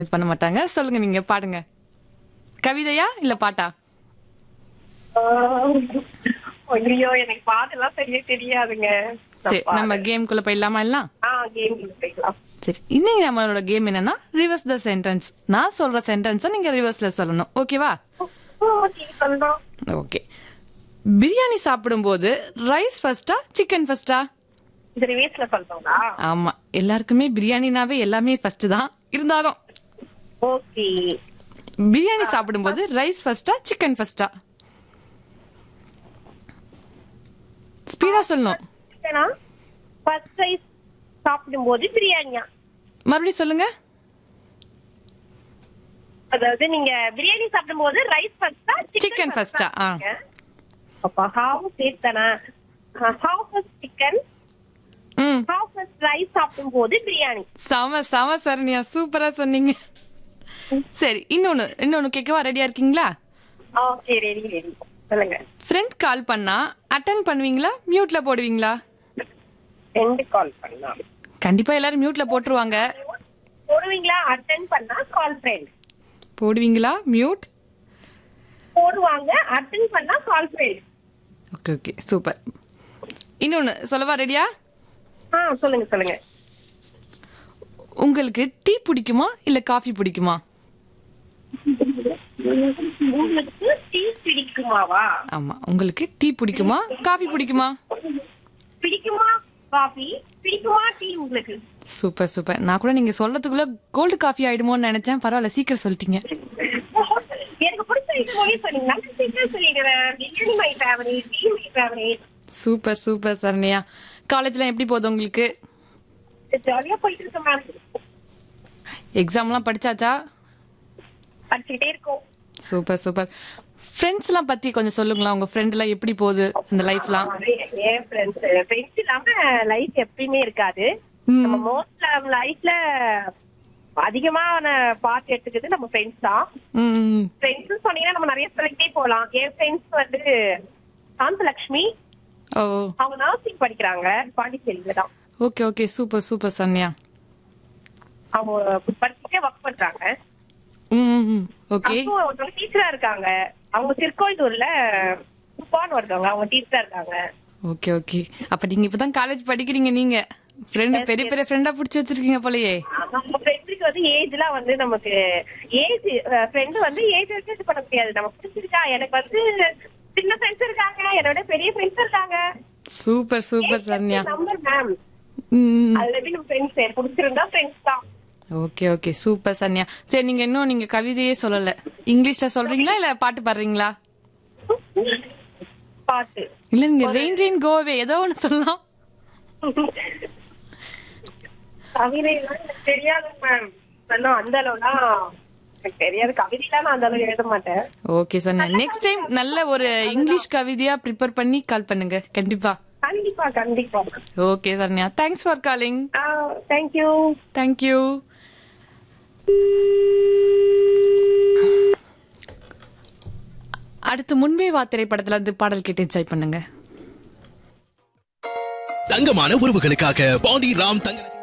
இது பண்ண மாட்டாங்க சொல்லுங்க நீங்க பாடுங்க கவிதையா இல்ல பாட்டா ஐயோ எனக்கு பாட்டெல்லாம் சரியா தெரியாதுங்க சரி நம்ம கேம்குள்ள போயிடலாமா எல்லாம் ஆ கேம் போய்க்கலாம் சரி இன்னைக்கு நம்மளோட கேம் என்னன்னா ரிவர்ஸ் த சென்டென்ஸ் நான் சொல்ற சென்டென்ஸை நீங்க ரிவர்ஸ்ல சொல்லணும் ஓகேவா ஓகே சொல்லலாம் ஓகே பிரியாணி சாப்பிடும்போது ரைஸ் ஃபர்ஸ்டா சிக்கன் ஃபர்ஸ்டா இது ரிவேஸ்ல சொல்றோங்களா ஆமா எல்லாருக்குமே பிரியாணினாவே எல்லாமே ஃபர்ஸ்ட் தான் இருந்தாலும் ஓகே பிரியாணி சாப்பிடும்போது ரைஸ் ஃபர்ஸ்டா சிக்கன் ஃபர்ஸ்டா ஸ்பீடா சொல்லணும் ஏன்னா ஃபர்ஸ்ட் ரைஸ் சாப்பிடும்போது பிரியாணியா மறுபடியும் சொல்லுங்க அதாவது நீங்க பிரியாணி சாப்பிடும்போது ரைஸ் ஃபர்ஸ்டா Chicken first ஆ? ஆ. அப்பா ஹாஃப் சேர்த்தனா ஹாஃப் சிக்கன் ம் ஹாஃப் ரைஸ் சாப்பிடும்போது பிரியாணி செம செம சரண்யா சூப்பரா சொன்னீங்க சரி இன்னொன்னு இன்னொன்னு கேட்கவா ரெடியா இருக்கீங்களா ஓகே ரெடி ரெடி சொல்லுங்க ஃப்ரெண்ட் கால் பண்ணா அட்டன் பண்ணுவீங்களா மியூட்ல போடுவீங்களா ரெண்டு கால் பண்ணலாம் கண்டிப்பா எல்லாரும் மியூட்ல போட்டுருவாங்க போடுவீங்களா அட்டன் பண்ணா கால் ஃப்ரெண்ட் போடுவீங்களா மியூட் போடுவாங்க அட்டன் பண்ணா call friend okay okay super இன்னொன்னு சொல்லவா ரெடியா ஆ சொல்லுங்க சொல்லுங்க உங்களுக்கு டீ பிடிக்குமா இல்ல காஃபி பிடிக்குமா உங்களுக்கு டீ பிடிக்குமாவா ஆமா உங்களுக்கு டீ பிடிக்குமா காஃபி பிடிக்குமா பிடிக்குமா காஃபி பிடிக்குமா டீ உங்களுக்கு சூப்பர் சூப்பர் நான் கூட நீங்க சொல்றதுக்குள்ள கோல்டு காஃபி ஆயிடுமோன்னு நினைச்சேன் பரவாயில்ல சீக்கிரம் சொல்லிட்டீங்க எனக்கு பிடிச்ச இது மொழி சொன்னீங்க நான் சீக்கிரம் சொல்லிடுவேன் biryani my favourite tea my favourite super super Saranya காலேஜ்லாம் எப்படி போகுது உங்களுக்கு ஜாலியா போயிட்டு இருக்கு மேம் எக்ஸாம்லாம் படிச்சாச்சா படிச்சுக்கிட்டே இருக்கோம் சூப்பர் சூப்பர் ஃப்ரெண்ட்ஸ் எல்லாம் பத்தி கொஞ்சம் சொல்லுங்களா உங்க ஃப்ரெண்ட் எல்லாம் எப்படி போகுது இந்த லைஃப்லாம் என் ஃப்ரெண்ட்ஸ் ஃப்ரெண்ட்ஸ் இல்லாம லைஃப் எப்பயுமே இருக்காது நம்ம மோஸ்ட் லைஃப்ல அதிகமான பார்ட் எடுத்துக்கிறது நம்ம ஃப்ரெண்ட்ஸ் தான் ம் ஃப்ரெண்ட்ஸ் சொன்னீங்கன்னா நம்ம நிறைய சொல்லிட்டே போலாம் என் ஃப்ரெண்ட்ஸ் வந்து சாந்தலட்சுமி ஓ அவங்க நர்சிங் படிக்கிறாங்க பாண்டிச்சேரியில தான் okay okay super super Saranya அவங்க படிச்சுட்டே ஒர்க் பண்றாங்க ம் ஓகே அப்போ ஒருத்தவங்க டீச்சரா இருக்காங்க அவங்க திருக்கோயிலூர்ல துப்பான்னு ஒருத்தவங்க அவங்க டீச்சரா இருக்காங்க ஓகே ஓகே அப்ப நீங்க இப்பதான் காலேஜ் படிக்கிறீங்க நீங்க ஃப்ரெண்ட் பெரிய பெரிய ஃப்ரெண்டா புடிச்சு வச்சிருக்கீங்க போலயே நம்ம ஃப்ரெண்டுக்கு வந்து ஏஜ்லாம் வந்து நமக்கு ஏஜ் ஃப்ரெண்டு வந்து ஏஜ் வச்சு இது பண்ண முடியாது நம்ம பிடிச்சிருக்கா எனக்கு வந்து சின்ன ஃப்ரெண்ட்ஸ் இருக்காங்க என்னோட பெரிய ஃப்ரெண்ட்ஸ் இருக்காங்க super super Saranya number ma'am ம் அதுல எப்படி நம்ம ஃப்ரெண்ட்ஸ் பிடிச்சிருந்தா ஃப்ரெண்ட்ஸ் தான் ஓகே ஓகே சூப்பர் சரண்யா சரி நீங்க இன்னும் நீங்க கவிதையே சொல்லல இங்கிலீஷ்ல சொல்றீங்களா இல்ல பாட்டு பாடுறீங்களா பாட்டு இல்ல நீங்க ரெயின் ரெயின் கோவே ஏதோ ஒண்ணு சொல்லலாம் கவிதைலாம் எனக்கு தெரியாது மேம் இன்னும் அந்த அளவுலாம் எனக்கு தெரியாது கவிதைலாம் நான் அந்த அளவு எழுத மாட்டேன் ஓகே சரண்யா நெக்ஸ்ட் டைம் நல்ல ஒரு இங்கிலீஷ் கவிதையா ப்ரிப்பேர் பண்ணி கால் பண்ணுங்க கண்டிப்பா கண்டிப்பா கண்டிப்பா okay Saranya thanks for calling thank you thank you அடுத்து முன்பே வா திரைப்படத்துல இருந்து பாடல் கேட்டு என்ஜாய் பண்ணுங்க தங்கமான உறவுகளுக்காக பாண்டி ராம் தங்க